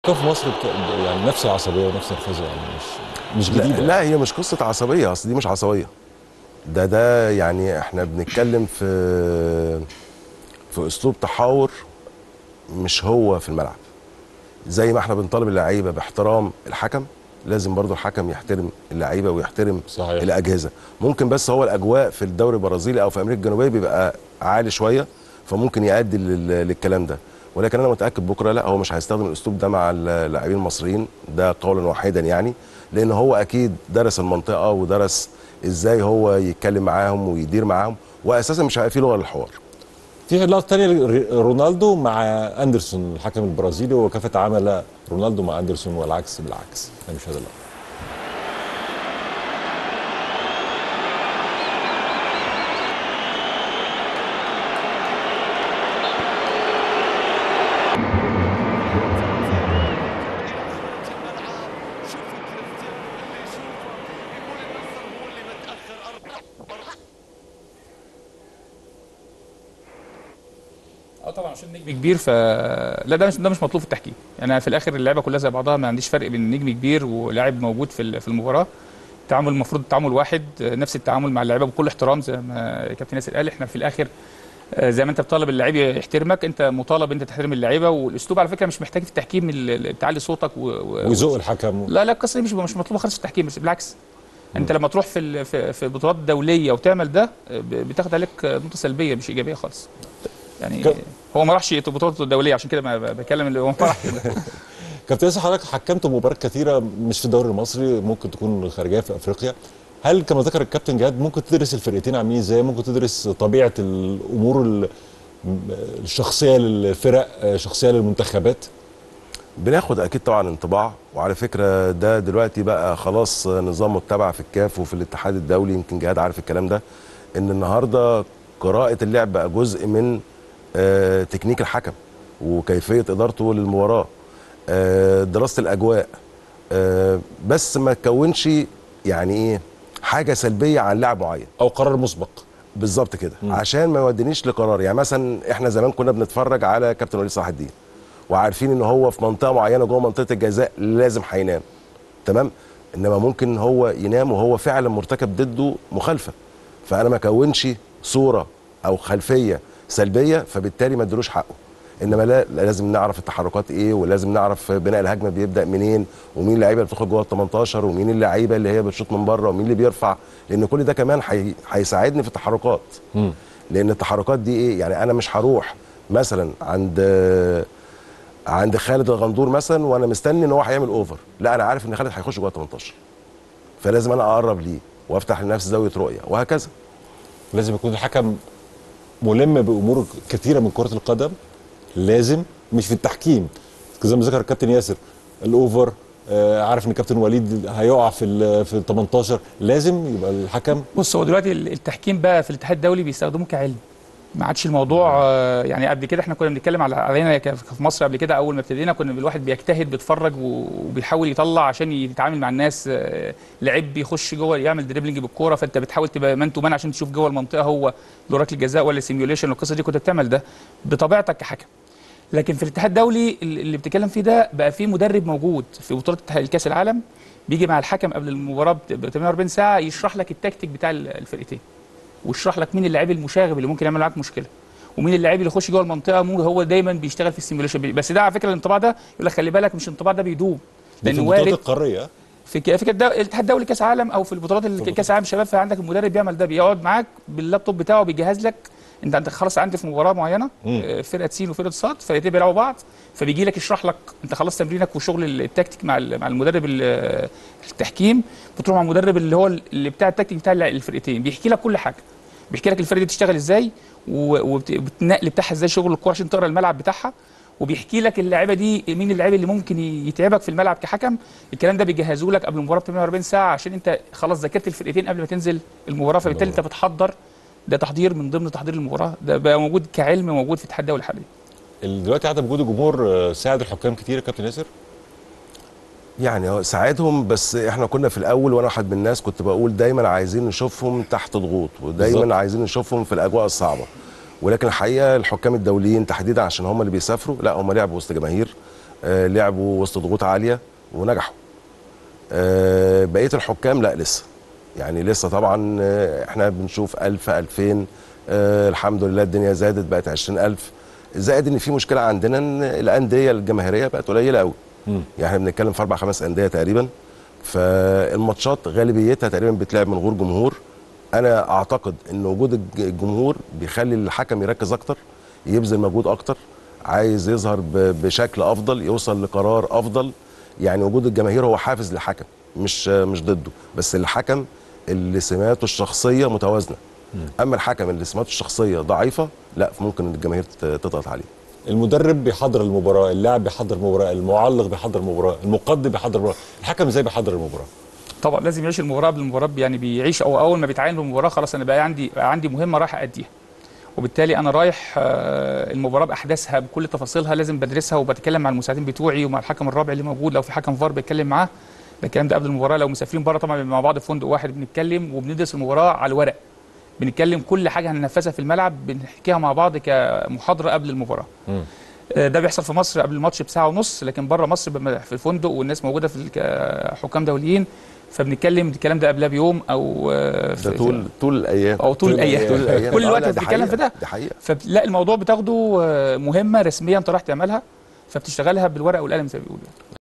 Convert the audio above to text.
في مصر بت... يعني نفس العصبيه ونفس النرفزه يعني مش مش لا, جديده لا هي مش قصه عصبيه اصل دي مش عصبيه ده ده يعني احنا بنتكلم في في اسلوب تحاور مش هو في الملعب زي ما احنا بنطالب اللعيبه باحترام الحكم لازم برضو الحكم يحترم اللعيبه ويحترم صحيح. الاجهزه ممكن بس هو الاجواء في الدوري البرازيلي او في امريكا الجنوبيه بيبقى عالي شويه فممكن يؤدي لل- للكلام ده ولكن انا متاكد بكره لا هو مش هيستخدم الاسلوب ده مع اللاعبين المصريين ده قولا واحدا يعني لان هو اكيد درس المنطقه ودرس ازاي هو يتكلم معاهم ويدير معاهم واساسا مش هيبقى فيه لغه للحوار في لقطه ثانيه رونالدو مع اندرسون الحكم البرازيلي وكيف تعامل رونالدو مع اندرسون والعكس بالعكس ده مش هذا اللقطه اه طبعا عشان نجم كبير ف لا ده مش ده مش مطلوب في التحكيم يعني أنا في الاخر اللعبه كلها زي بعضها ما عنديش فرق بين نجم كبير ولاعب موجود في ال- في المباراه التعامل المفروض تعامل واحد آه، نفس التعامل مع اللعيبه بكل احترام زي ما كابتن ياسر قال احنا في الاخر آه، زي ما انت بتطالب اللعيب يحترمك انت مطالب انت تحترم اللعيبه والاسلوب على فكره مش محتاج في التحكيم ال- ال- تعلي صوتك و... و... ويزق الحكم لا لا القصه دي مش مش مطلوبه خالص في التحكيم بس بالعكس انت لما تروح في ال- في في بطولات دوليه وتعمل ده ب- بتاخد عليك نقطه سلبيه مش ايجابيه خالص يعني ك- هو ما راحش بطولات دوليه عشان كده ما ب- بتكلم اللي هو ما راحش كابتن ياسر حضرتك حكمت مباريات كثيره مش في الدوري المصري ممكن تكون خارجيه في افريقيا هل كما ذكر الكابتن جهاد ممكن تدرس الفرقتين عاملين ازاي ممكن تدرس طبيعه الامور ال- الشخصيه للفرق شخصيه للمنتخبات بناخد اكيد طبعا انطباع وعلى فكره ده دلوقتي بقى خلاص نظام متبع في الكاف وفي الاتحاد الدولي يمكن جهاد عارف الكلام ده ان النهارده قراءه اللعب بقى جزء من آه، تكنيك الحكم وكيفيه ادارته للمباراه آه، دراسه الاجواء آه، بس ما تكونش يعني ايه حاجه سلبيه عن لاعب معين او قرار مسبق بالظبط كده عشان ما يودينيش لقرار يعني مثلا احنا زمان كنا بنتفرج على كابتن وليد صلاح الدين وعارفين ان هو في منطقه معينه جوه منطقه الجزاء لازم هينام تمام انما ممكن هو ينام وهو فعلا مرتكب ضده مخالفه فانا ما كونش صوره او خلفيه سلبيه فبالتالي ما ادلوش حقه انما لا لازم نعرف التحركات ايه ولازم نعرف بناء الهجمه بيبدا منين ومين اللعيبه اللي بتخرج جوه ال 18 ومين اللعيبه اللي هي بتشوط من بره ومين اللي بيرفع لان كل ده كمان هي- هيساعدني في التحركات مم. لان التحركات دي ايه يعني انا مش هروح مثلا عند عند خالد الغندور مثلا وانا مستني ان هو هيعمل اوفر لا انا عارف ان خالد هيخش جوه 18 فلازم انا اقرب ليه وافتح لنفسي زاويه رؤيه وهكذا لازم يكون الحكم ملم بامور كثيره من كره القدم لازم مش في التحكيم زي ما ذكر الكابتن ياسر الاوفر آه عارف ان كابتن وليد هيقع في ال في ال 18 لازم يبقى الحكم بص هو دلوقتي ال- التحكيم بقى في الاتحاد الدولي بيستخدموه كعلم ما عادش الموضوع آه، يعني قبل كده احنا كنا بنتكلم على علينا ك- في مصر قبل كده اول ما ابتدينا كنا الواحد بيجتهد بيتفرج و- وبيحاول يطلع عشان يتعامل مع الناس آه، لعيب بيخش جوه يعمل دريبلينج بالكوره فانت بتحاول تبقى مان تو مان عشان تشوف جوه المنطقه هو دورك الجزاء ولا سيميوليشن والقصه دي كنت بتعمل ده بطبيعتك كحكم لكن في الاتحاد الدولي اللي بتتكلم فيه ده بقى في مدرب موجود في بطوله الكاس العالم بيجي مع الحكم قبل المباراه ب 48 ساعه يشرح لك التكتيك بتاع الفرقتين ويشرح لك مين اللاعب المشاغب اللي ممكن يعمل معاك مشكله ومين اللاعب اللي يخش جوه المنطقه مو هو دايما بيشتغل في السيميوليشن بس ده على فكره الانطباع ده يقول لك خلي بالك مش الانطباع ده بيدوم دي في لانه البطولات وارد القاريه في ك- في الدو... الاتحاد الدولي كاس عالم او في البطولات اللي كاس عالم شباب فعندك المدرب بيعمل ده بيقعد معاك باللابتوب بتاعه بيجهز لك انت انت خلاص عندي في مباراه معينه مم. آه، فرقه سين وفرقه صاد فرقتين بيلعبوا بعض فبيجي لك يشرح لك انت خلصت تمرينك وشغل التكتيك مع ال- مع المدرب ال- التحكيم بتروح مع المدرب اللي هو اللي بتاع التكتيك بتاع الفرقتين بيحكي لك كل حاجه بيحكي لك الفرقه دي بتشتغل ازاي والنقل بتاعها ازاي شغل الكوره عشان تقرا الملعب بتاعها وبيحكي لك اللعيبه دي مين اللعيب اللي ممكن يتعبك في الملعب كحكم الكلام ده بيجهزوه لك قبل المباراه ب 48 ساعه عشان انت خلاص ذاكرت الفرقتين قبل ما تنزل المباراه فبالتالي انت بتحضر ده تحضير من ضمن تحضير المباراه ده بقى موجود كعلم موجود في الاتحاد الدولي حاليا ال- دلوقتي عدم وجود الجمهور آه، ساعد الحكام كتير يا كابتن ياسر يعني هو ساعدهم بس احنا كنا في الاول وانا واحد من الناس كنت بقول دايما عايزين نشوفهم تحت ضغوط ودايما بالظبط. عايزين نشوفهم في الاجواء الصعبه ولكن الحقيقه الحكام الدوليين تحديدا عشان هم اللي بيسافروا لا هم لعبوا وسط جماهير آه، لعبوا وسط ضغوط عاليه ونجحوا آه، بقيه الحكام لا لسه يعني لسه طبعا آه، احنا بنشوف 1000 2000 آه، الحمد لله الدنيا زادت بقت 20000 زائد ان في مشكله عندنا ان الانديه الجماهيريه بقت قليله قوي مم. يعني احنا بنتكلم في اربع خمس انديه تقريبا فالماتشات غالبيتها تقريبا بتلعب من غير جمهور انا اعتقد ان وجود الج- الجمهور بيخلي الحكم يركز اكتر يبذل مجهود اكتر عايز يظهر ب- بشكل افضل يوصل لقرار افضل يعني وجود الجماهير هو حافز للحكم مش مش ضده بس الحكم اللي سماته الشخصيه متوازنه اما الحكم اللي سماته الشخصيه ضعيفه لا ممكن الجماهير ت- تضغط عليه المدرب بيحضر المباراه اللاعب بيحضر المباراه المعلق بيحضر المباراه المقدم بيحضر المباراه الحكم ازاي بيحضر المباراه طبعا لازم يعيش المباراه قبل المباراه يعني بيعيش او اول ما بيتعين بالمباراه خلاص انا بقى عندي بقى عندي مهمه رايح اديها وبالتالي انا رايح آه، المباراه باحداثها بكل تفاصيلها لازم بدرسها وبتكلم مع المساعدين بتوعي ومع الحكم الرابع اللي موجود لو في حكم فار بتكلم معاه ده الكلام ده قبل المباراه لو مسافرين بره طبعا بنبقى مع بعض في فندق واحد بنتكلم وبندرس المباراه على الورق بنتكلم كل حاجه هننفذها في الملعب بنحكيها مع بعض كمحاضره قبل المباراه مم. آه، ده بيحصل في مصر قبل الماتش بساعه ونص لكن بره مصر بما في الفندق والناس موجوده في الك- حكام دوليين فبنتكلم الكلام ده قبلها بيوم او آه، في- ده طول طول الايام او طول الايام طول الايام كل آه، الوقت لا، ده بتتكلم حقيقة، في ده دي حقيقه فلا الموضوع بتاخده آه، مهمه رسميه انت رايح تعملها فبتشتغلها بالورقه والقلم زي ما بيقولوا